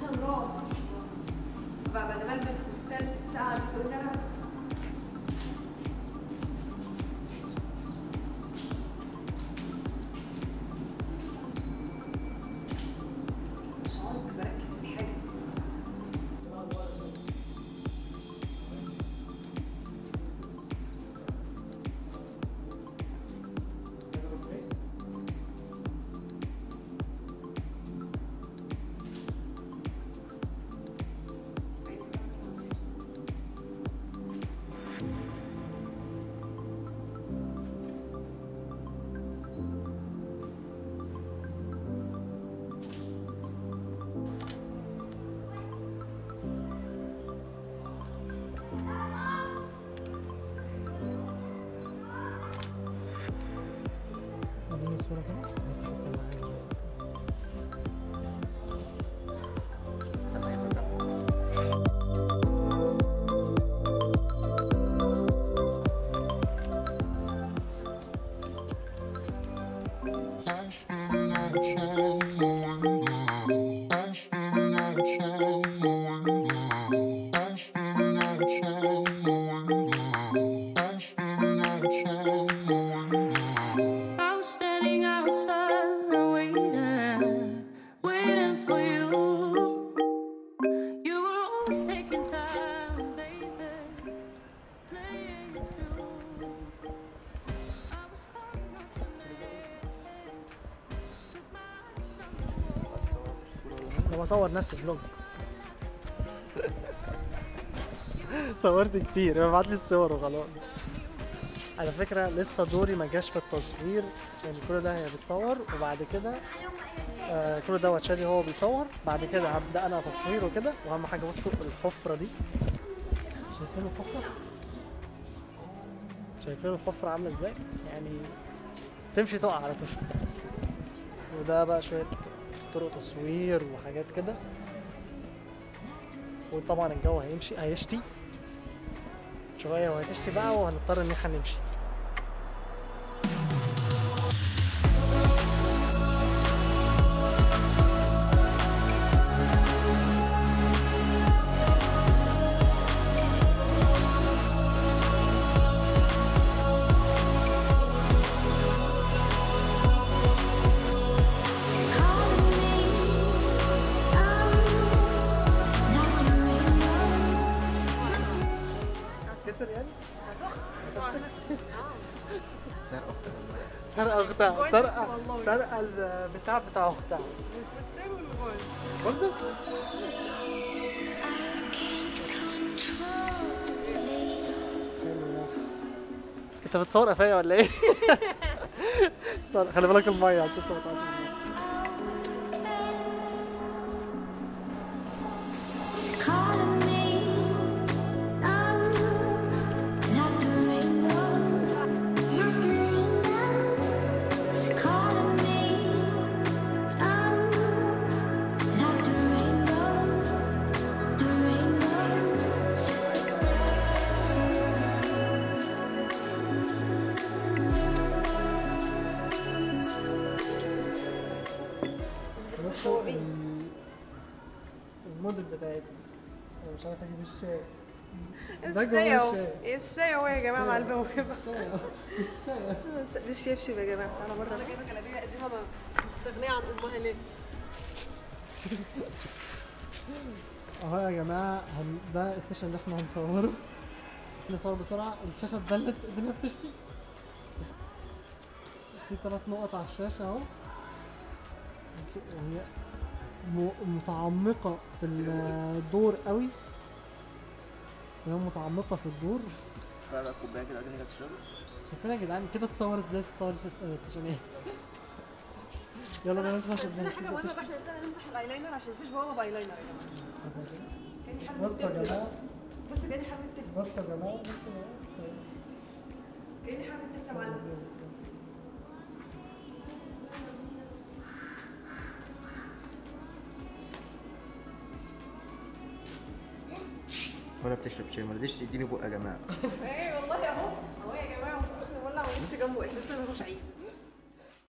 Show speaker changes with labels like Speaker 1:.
Speaker 1: عشان راح بقى انا بلبس فستان في الساعه دي تقول لي انا مش عارف بركز في حاجه
Speaker 2: وريني الصورة كده
Speaker 3: استنى يفتح
Speaker 4: I was standing outside waiting, waiting for you. You were always taking time, baby, playing it through. I was calling out your name, with my eyes on the wall.
Speaker 2: انا بصور نفسي فلوج صورت كتير ابعت لي الصور وخلاص على فكرة لسه دوري ما جاش في التصوير يعني كل ده هي بتصور وبعد كده آه كل ده واتشادي هو بيصور بعد كده هبدأ انا تصوير وكده واهم حاجة بصوا الحفرة دي شايفين الحفرة؟ شايفين الحفرة عاملة ازاي؟ يعني تمشي تقع على طول وده بقى شوية طرق تصوير وحاجات كده وطبعا الجو هيمشي هيشتي شوية وهتشتي بقى وهنضطر ان احنا نمشي كسر يعني؟
Speaker 3: سرقة أختها
Speaker 2: سرقة اختها سرقة سرقة البتاع بتاع اختها
Speaker 1: الفستان والموبايل
Speaker 2: برضه؟ حلو ده. انت بتصور قفايا ولا ايه؟ صار- خلي بالك المية عشان انت ما تقعش في المية.
Speaker 4: Calling me, I'm like the rainbow, like the rainbow. It's calling me, I'm like the rainbow, the rainbow.
Speaker 2: بصوا ال- الموديل بتاعتنا انا مش عارف اجيب الشاي ده
Speaker 1: الشاي
Speaker 2: جوه
Speaker 1: اهو
Speaker 2: الشاي.
Speaker 1: الشاي اهو يا جماعه مع البوابه
Speaker 2: الشاي الشاي
Speaker 1: دي الشبشب يا جماعه انا بره انا جايبه جلابيه قديمه ما- مستغنيه عن امها هناك
Speaker 2: اهو يا جماعه هن... ده السيشن اللي احنا هنصوره نصور بسرعه الشاشه اتبلت الدنيا بتشتي في ثلاث نقط على الشاشه اهو بس- وهي م... متعمقه في الدور قوي وهي متعمقه في الدور
Speaker 3: بقى بقى كوباية كده عشان تشرب
Speaker 2: شايفين يا جدعان كده تصور ازاي تصور الشاش- آه، السيشنات يلا بينا ندخل عشان
Speaker 1: حاجه
Speaker 2: تبدأ
Speaker 1: مهمه
Speaker 2: تشتي.
Speaker 1: بقى احنا نبدا نمسح الايلاينر عشان مفيش بوابه بايلاينر يا جماعه كاني حابب
Speaker 2: بصوا يا جماعه
Speaker 1: بص كاني حابب تفتح
Speaker 2: بصوا يا جماعه بصوا يا جماعه
Speaker 1: كاني حابب تفتح معانا
Speaker 3: ولا بتشرب شاي ما رضيتش تديني بق يا جماعة
Speaker 1: ايه والله اهو اهو يا جماعه والسخن ولع ولسه جنبه اساسا ملوش عيد